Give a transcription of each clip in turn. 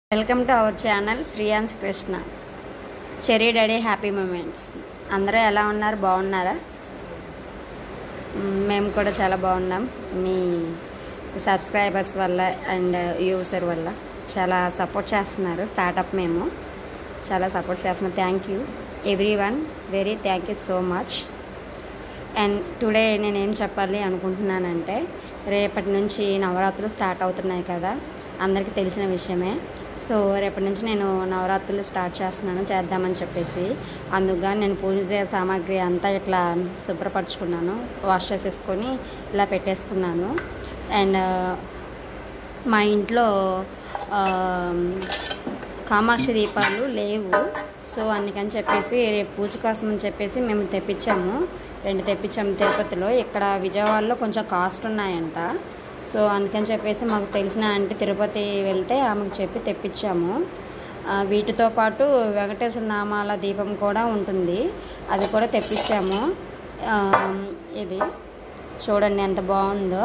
welcome to our channel Sriyans Krishna cherry daddy happy moments అందరూ ఎలా ఉన్నారు బాగున్నారా మ్, మేము కూడా చాలా బాగున్నాం మీ సబ్స్క్రైబర్స్ వల్ల అండ్ యూసర్ వల్ల చాలా సపోర్ట్ చేస్తున్నారు స్టార్టప్ మేము చాలా సపోర్ట్ చేస్తున్నాం thank you everyone very thank you so much and today నేనేం చెప్పాలి అనుకుంటున్నానంటే రేపటి నుంచి నవరాత్రులు స్టార్ట్ అవుతున్నాయి కదా అందరికీ తెలిసిన విషయమే సో రేపటి నుంచి నేను నవరాత్రులు స్టార్ట్ చేస్తున్నాను చేద్దామని చెప్పేసి అందుకు నేను పూజ సామాగ్రి అంతా ఇట్లా శుభ్రపరచుకున్నాను వాష్ చేసేసుకొని ఇలా పెట్టేసుకున్నాను అండ్ మా ఇంట్లో ఆ, కామాక్షి దీపాలు లేవు సో అందుకని చెప్పేసి రేపు పూజ కోసం అని చెప్పేసి మేము తెప్పించాము రెండు తెప్పించాము తిరుపతిలో ఇక్కడ విజయవాడలో కొంచెం కాస్ట్ ఉన్నాయంట సో అందుకని చెప్పేసి మాకు తెలిసిన ఆంటీ తిరుపతి వెళ్తే ఆమెకు చెప్పి తెప్పించాము ఆ, వీటితో పాటు వెంకటేశ్వర నామాల దీపం కూడా ఉంటుంది అది కూడా తెప్పించాము ఆ, ఇది చూడండి ఎంత బాగుందో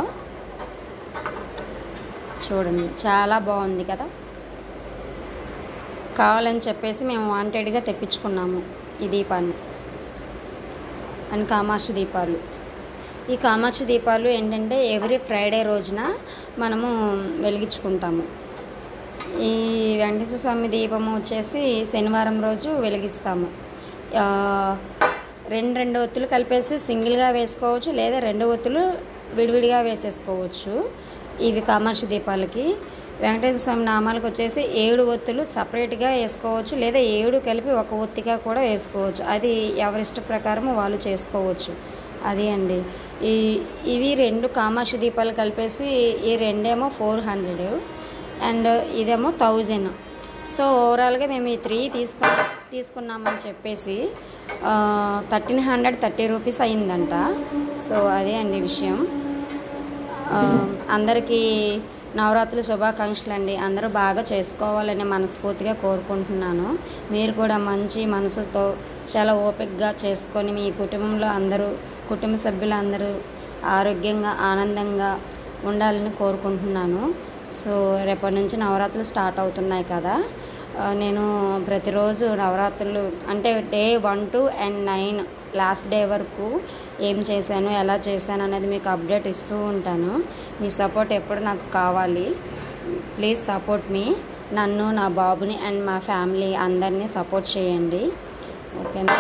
చూడండి చాలా బాగుంది కదా కావాలని చెప్పేసి మేము వాంటెడ్గా తెప్పించుకున్నాము ఈ దీపాన్ని అండ్ కామాక్షి దీపాలు ఈ కామాక్షి దీపాలు ఏంటంటే ఎవ్రీ ఫ్రైడే రోజున మనము వెలిగించుకుంటాము ఈ వెంకటేశ్వర స్వామి దీపము వచ్చేసి శనివారం రోజు వెలిగిస్తాము ఆ, రెండు రెండు ఒత్తులు కలిపేసి సింగిల్గా వేసుకోవచ్చు లేదా రెండు ఒత్తులు విడివిడిగా వేసేసుకోవచ్చు ఇవి కామాక్షి దీపాలకి వెంకటేశ్వర స్వామి నామాలకు వచ్చేసి ఏడు ఒత్తులు సపరేట్గా వేసుకోవచ్చు లేదా ఏడు కలిపి ఒక ఒత్తిగా కూడా వేసుకోవచ్చు అది ఎవరిష్ట ప్రకారం వాళ్ళు చేసుకోవచ్చు అది అండి ఈ ఇవి రెండు కామాక్షి దీపాలు కలిపేసి ఈ రెండేమో ఫోర్ హండ్రెడ్ అండ్ ఇదేమో థౌజండ్ సో ఓవరాల్గా మేము ఈ త్రీ తీసుకు తీసుకున్నామని చెప్పేసి థర్టీన్ హండ్రెడ్ థర్టీ రూపీస్ అయిందంట సో అదే అండి విషయం ఆ, అందరికీ నవరాత్రుల శుభాకాంక్షలు అండి అందరూ బాగా చేసుకోవాలని మనస్ఫూర్తిగా కోరుకుంటున్నాను మీరు కూడా మంచి మనసుతో చాలా ఓపికగా చేసుకొని మీ కుటుంబంలో అందరూ కుటుంబ సభ్యులు అందరూ ఆరోగ్యంగా ఆనందంగా ఉండాలని కోరుకుంటున్నాను సో రేపటి నుంచి నవరాత్రులు స్టార్ట్ అవుతున్నాయి కదా ఆ, నేను ప్రతిరోజు నవరాత్రులు అంటే day one two and nine last day వరకు ఏం చేశాను ఎలా చేశాను అనేది మీకు అప్డేట్ ఇస్తూ ఉంటాను మీ సపోర్ట్ ఎప్పుడు నాకు కావాలి ప్లీజ్ సపోర్ట్ మీ నన్ను నా బాబుని అండ్ మా ఫ్యామిలీ అందరినీ సపోర్ట్ చేయండి ఓకేనా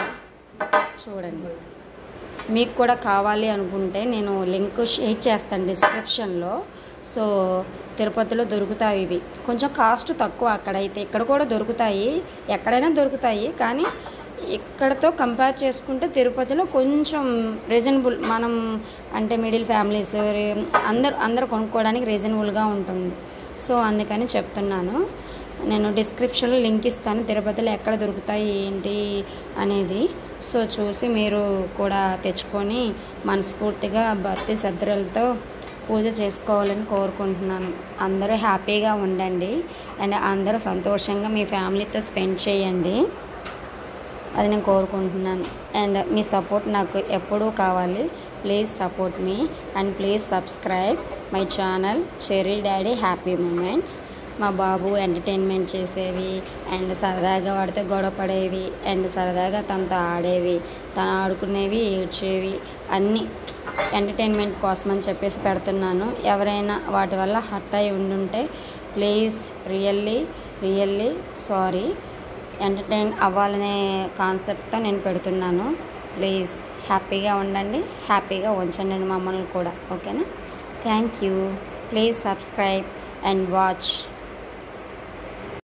చూడండి మీకు కూడా కావాలి అనుకుంటే నేను లింక్ షేర్ చేస్తాను డిస్క్రిప్షన్లో సో తిరుపతిలో దొరుకుతాయి ఇవి కొంచెం కాస్ట్ తక్కువ అక్కడైతే ఇక్కడ కూడా దొరుకుతాయి ఎక్కడైనా దొరుకుతాయి కానీ ఇక్కడతో కంపేర్ చేసుకుంటే తిరుపతిలో కొంచెం రీజనబుల్ మనం అంటే మిడిల్ ఫ్యామిలీస్ అందరు అందరు కొనుక్కోవడానికి రీజనబుల్గా ఉంటుంది సో అందుకని చెప్తున్నాను నేను డిస్క్రిప్షన్లో లింక్ ఇస్తాను తిరుపతిలో ఎక్కడ దొరుకుతాయి ఏంటి అనేది సో చూసి మీరు కూడా తెచ్చుకొని మనస్ఫూర్తిగా భక్తి శ్రద్ధలతో పూజ చేసుకోవాలని కోరుకుంటున్నాను అందరూ హ్యాపీగా ఉండండి అండ్ అందరూ సంతోషంగా మీ ఫ్యామిలీతో స్పెండ్ చేయండి అది నేను కోరుకుంటున్నాను అండ్ మీ సపోర్ట్ నాకు ఎప్పుడూ కావాలి ప్లీజ్ సపోర్ట్ మీ and please subscribe my channel cherry daddy happy moments మా బాబు ఎంటర్టైన్మెంట్ చేసేవి అండ్ సరదాగా వాడితో గొడవ పడేవి అండ్ సరదాగా తనతో ఆడేవి తను ఆడుకునేవి ఏడ్చేవి అన్నీ ఎంటర్టైన్మెంట్ కోసం అని చెప్పేసి పెడుతున్నాను ఎవరైనా వాటి వల్ల హట్ అయి ఉండుంటే please really really sorry entertain అవ్వాలనే కాన్సెప్ట్తో నేను పెడుతున్నాను ప్లీజ్ హ్యాపీగా ఉండండి హ్యాపీగా ఉంచండి మమ్మల్ని కూడా ఓకేనా thank you please subscribe and watch